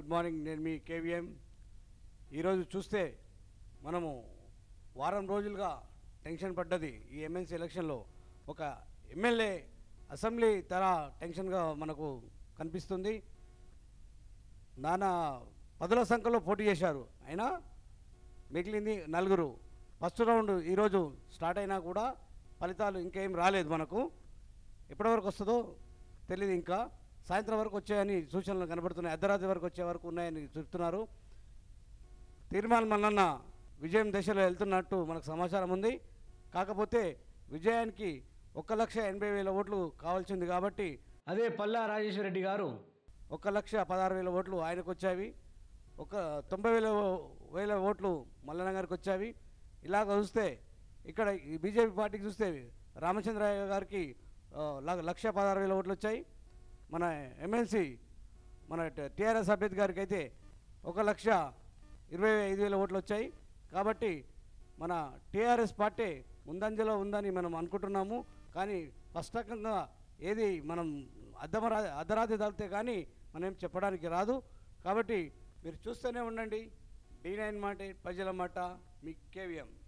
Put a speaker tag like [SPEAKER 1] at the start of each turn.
[SPEAKER 1] good morning నేను మీ KVM ఈరోజు చూస్తే మనము వారం రోజులుగా టెన్షన్ పడ్డది ఈ ఎమ్మెల్సీ ఎలక్షన్లో ఒక ఎమ్మెల్యే అసెంబ్లీ తర టెన్షన్గా మనకు కనిపిస్తుంది నానా పదుల సంఖ్యలో పోటీ చేశారు అయినా మిగిలింది నలుగురు ఫస్ట్ రౌండ్ ఈరోజు స్టార్ట్ అయినా కూడా ఫలితాలు ఇంకేం రాలేదు మనకు ఎప్పటివరకు వస్తుందో తెలియదు ఇంకా సాయంత్రం వరకు వచ్చాయని సూచనలు కనబడుతున్నాయి అర్ధరాత్రి వరకు వచ్చే వరకు ఉన్నాయని చెప్తున్నారు తీర్మానం మల్లన్న విజయం దశలో వెళ్తున్నట్టు మనకు సమాచారం ఉంది కాకపోతే విజయానికి ఒక లక్ష ఎనభై వేల ఓట్లు కావాల్సింది కాబట్టి అదే పల్లా రాజేశ్వర రెడ్డి గారు ఒక లక్ష పదహారు వేల ఓట్లు ఆయనకు వచ్చావి ఒక తొంభై వేల వేల ఓట్లు మల్లన్న గారికి వచ్చావి ఇలాగ చూస్తే ఇక్కడ ఈ బీజేపీ పార్టీకి చూస్తే రామచంద్రయ్య గారికి ఆ, ల- లక్ష పదహారు వేల ఓట్లు వచ్చాయి మన ఎమ్మెల్సీ మన టీఆర్ఎస్ అభ్యర్థి గారికి అయితే ఒక లక్ష ఇరవై ఐదు వేల ఓట్లు వచ్చాయి కాబట్టి మన టీఆర్ఎస్ పార్టీ ముందంజలో ఉందని మనం అనుకుంటున్నాము కానీ స్పష్టంగా ఏది మనం అర్ధమరా అర్ధరాత్రి తగిలితే కానీ మనం చెప్పడానికి రాదు కాబట్టి మీరు చూస్తూనే ఉండండి డి నైన్ మాట ప్రజల మాట మీ కేవీఎం